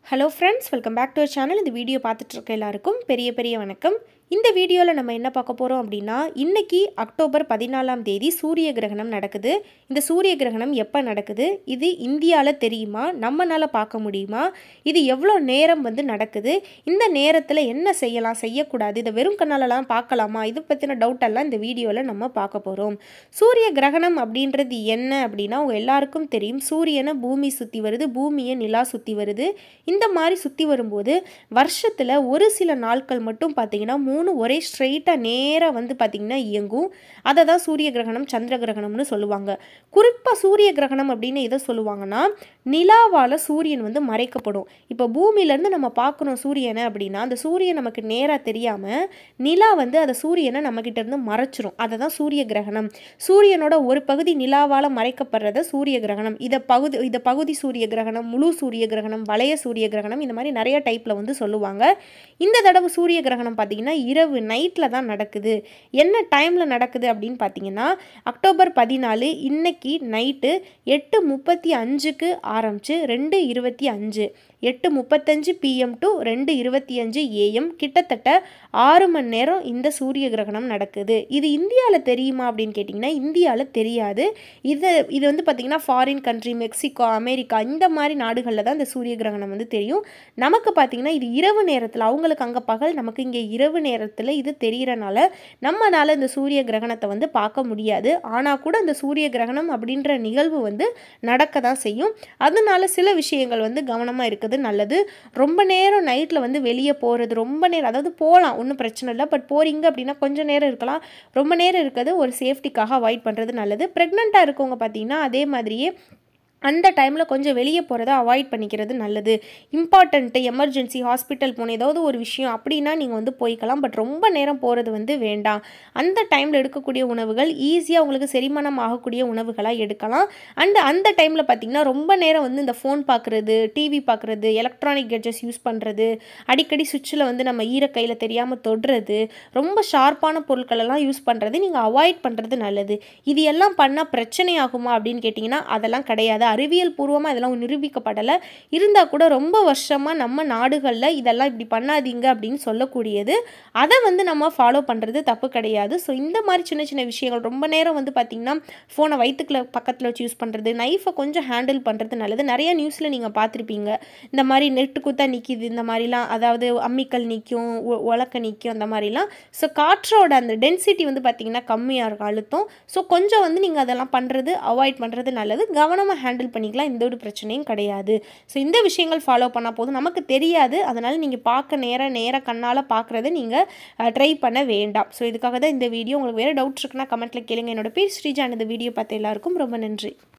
hello friends welcome back to channel இந்த video பார்த்துட்டு இருக்க எல்லாருக்கும் பெரிய பெரிய வணக்கம் இந்த வீடியோவில் நம்ம என்ன பார்க்க போகிறோம் அப்படின்னா இன்னைக்கு அக்டோபர் பதினாலாம் தேதி சூரிய கிரகணம் நடக்குது இந்த சூரிய கிரகணம் எப்போ நடக்குது இது இந்தியாவில் தெரியுமா நம்மனால பார்க்க முடியுமா இது எவ்வளோ நேரம் வந்து நடக்குது இந்த நேரத்தில் என்ன செய்யலாம் செய்யக்கூடாது இதை வெறும் கண்ணாலலாம் பார்க்கலாமா இது பற்றின டவுட் எல்லாம் இந்த வீடியோவில் நம்ம பார்க்க போகிறோம் சூரிய கிரகணம் அப்படின்றது என்ன அப்படின்னா உங்க எல்லாருக்கும் தெரியும் சூரியனை பூமி சுற்றி வருது பூமியை நிலா சுற்றி வருது இந்த மாதிரி சுற்றி வரும்போது வருஷத்தில் ஒரு சில நாட்கள் மட்டும் பார்த்தீங்கன்னா மூணு ஒரே ஸ்ட்ரெயிட்டாக நேராக வந்து பார்த்திங்கன்னா இயங்கும் அதை தான் சூரிய கிரகணம் சந்திர கிரகணம்னு சொல்லுவாங்க குறிப்பாக சூரிய கிரகணம் அப்படின்னு எதை சொல்லுவாங்கன்னா நிலாவால் சூரியன் வந்து மறைக்கப்படும் இப்போ பூமியிலேருந்து நம்ம பார்க்குறோம் சூரியனை அப்படின்னா அந்த சூரியன் நமக்கு நேராக தெரியாமல் நிலா வந்து அதை சூரியனை நம்மக்கிட்ட இருந்து மறைச்சிரும் அதை தான் சூரிய கிரகணம் சூரியனோட ஒரு பகுதி நிலாவால் மறைக்கப்படுறத சூரிய கிரகணம் இதை பகுதி இதை பகுதி சூரிய கிரகணம் முழு சூரிய கிரகணம் வளைய சூரிய கிரகணம் இந்த மாதிரி நிறைய டைப்பில் வந்து சொல்லுவாங்க இந்த தடவை சூரிய கிரகணம் பார்த்திங்கன்னா இரவு நைட்டில் தான் நடக்குது என்ன டைமில் நடக்குது அப்படின்னு பார்த்தீங்கன்னா அக்டோபர் பதினாலு இன்னைக்கு நைட்டு எட்டு முப்பத்தி அஞ்சுக்கு ஆரம்பிச்சு ரெண்டு இருபத்தி அஞ்சு எட்டு முப்பத்தஞ்சு பிஎம் டு ரெண்டு இருபத்தி அஞ்சு ஏஎம் கிட்டத்தட்ட ஆறு மணி நேரம் இந்த சூரிய கிரகணம் நடக்குது இது இந்தியாவில் தெரியுமா அப்படின்னு கேட்டிங்கன்னா இந்தியாவில் தெரியாது இது இது வந்து பார்த்திங்கன்னா ஃபாரின் கண்ட்ரி மெக்சிகோ அமெரிக்கா இந்த மாதிரி நாடுகளில் தான் இந்த சூரிய கிரகணம் வந்து தெரியும் நமக்கு பார்த்திங்கன்னா இது இரவு நேரத்தில் அவங்களுக்கு அங்கே பகல் நமக்கு இங்கே இரவு நேரத்தில் இது தெரிகிறனால நம்மளால் இந்த சூரிய கிரகணத்தை வந்து பார்க்க முடியாது ஆனால் கூட இந்த சூரிய கிரகணம் அப்படின்ற நிகழ்வு வந்து நடக்க தான் செய்யும் அதனால சில விஷயங்கள் வந்து கவனமாக இருக்குது நல்லது ரொம்ப நேரம் நைட்டில் வந்து வெளியே போகிறது ரொம்ப நேரம் அதாவது போகலாம் ஒன்றும் பிரச்சனை இல்லை பட் போகிறீங்க அப்படின்னா கொஞ்சம் நேரம் இருக்கலாம் ரொம்ப நேரம் இருக்கிறது ஒரு சேஃப்டிக்காக அவாய்ட் பண்ணுறது நல்லது ப்ரெக்னெண்ட்டாக இருக்கவங்க பார்த்தீங்கன்னா அதே மாதிரியே அந்த டைமில் கொஞ்சம் வெளியே போகிறத அவாய்ட் பண்ணிக்கிறது நல்லது இம்பார்ட்டண்ட்டு எமர்ஜென்சி ஹாஸ்பிட்டல் போகணும் ஏதாவது ஒரு விஷயம் அப்படின்னா நீங்கள் வந்து போய்க்கலாம் பட் ரொம்ப நேரம் போகிறது வந்து வேண்டாம் அந்த டைமில் எடுக்கக்கூடிய உணவுகள் ஈஸியாக உங்களுக்கு செரிமானம் ஆகக்கூடிய உணவுகளாக எடுக்கலாம் அண்ட் அந்த டைமில் பார்த்திங்கன்னா ரொம்ப நேரம் வந்து இந்த ஃபோன் பார்க்குறது டிவி பார்க்குறது எலக்ட்ரானிக் கெட்ஜெட்ஸ் யூஸ் பண்ணுறது அடிக்கடி சுவிட்சில் வந்து நம்ம ஈரக்கையில் தெரியாமல் தொடுறது ரொம்ப ஷார்ப்பான பொருட்களெல்லாம் யூஸ் பண்ணுறது நீங்கள் அவாய்ட் பண்ணுறது நல்லது இது எல்லாம் பண்ணால் பிரச்சனை ஆகுமா அப்படின்னு கேட்டிங்கன்னா அதெல்லாம் கிடையாது அறிவியல் பூர்வமாக இதெல்லாம் நிரூபிக்கப்படலை இருந்தால் கூட ரொம்ப வருஷமாக நம்ம நாடுகளில் இதெல்லாம் இப்படி பண்ணாதீங்க அப்படின்னு சொல்லக்கூடியது அதை வந்து நம்ம ஃபாலோ பண்ணுறது தப்பு கிடையாது ஸோ இந்த மாதிரி சின்ன சின்ன விஷயங்கள் ரொம்ப நேரம் வந்து பார்த்திங்கன்னா ஃபோனை வயிற்றுக்குள்ள பக்கத்தில் வச்சு யூஸ் பண்ணுறது நைஃபை கொஞ்சம் ஹேண்டில் பண்ணுறது நல்லது நிறைய நியூஸில் நீங்கள் பார்த்துருப்பீங்க இந்த மாதிரி நெட்டு குத்தா நிற்கிது இந்த மாதிரிலாம் அதாவது அம்மிக்கல் நிற்கும் உலக்க நிற்கும் அந்த மாதிரிலாம் ஸோ காற்றோட அந்த டென்சிட்டி வந்து பார்த்திங்கன்னா கம்மியாக இருக்கும் அழுத்தம் ஸோ கொஞ்சம் வந்து நீங்கள் அதெல்லாம் பண்ணுறது அவாய்ட் பண்ணுறது நல்லது கவனமாக ஹேண்டில் பண்ணிக்கலாம் எந்த ஒரு பிரச்சனையும் கிடையாது ஸோ இந்த விஷயங்கள் ஃபாலோ பண்ணால் போதும் நமக்கு தெரியாது அதனால் நீங்கள் பார்க்க நேராக நேராக கண்ணால் பார்க்குறத நீங்கள் ட்ரை பண்ண வேண்டாம் ஸோ இதுக்காக தான் இந்த வீடியோ உங்களுக்கு வேறு டவுட் இருக்குன்னா கமெண்ட்டில் கேளுங்க என்னோட பேர் ஸ்ரீஜான் இந்த வீடியோ பார்த்த எல்லாருக்கும் ரொம்ப நன்றி